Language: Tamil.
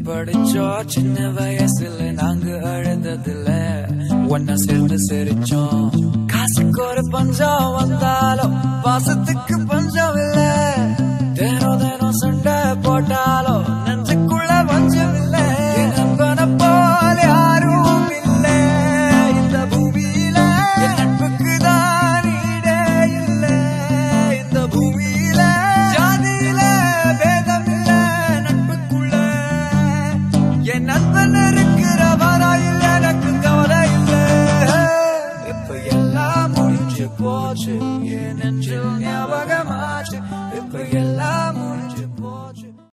படிச்சோம் சின்ன வயசுல நாங்க அழுததுல ஒன்ன சேர்ந்து சிரிச்சோம் காசுக்கு ஒரு பஞ்சம் வந்தாலும் பாசத்துக்கு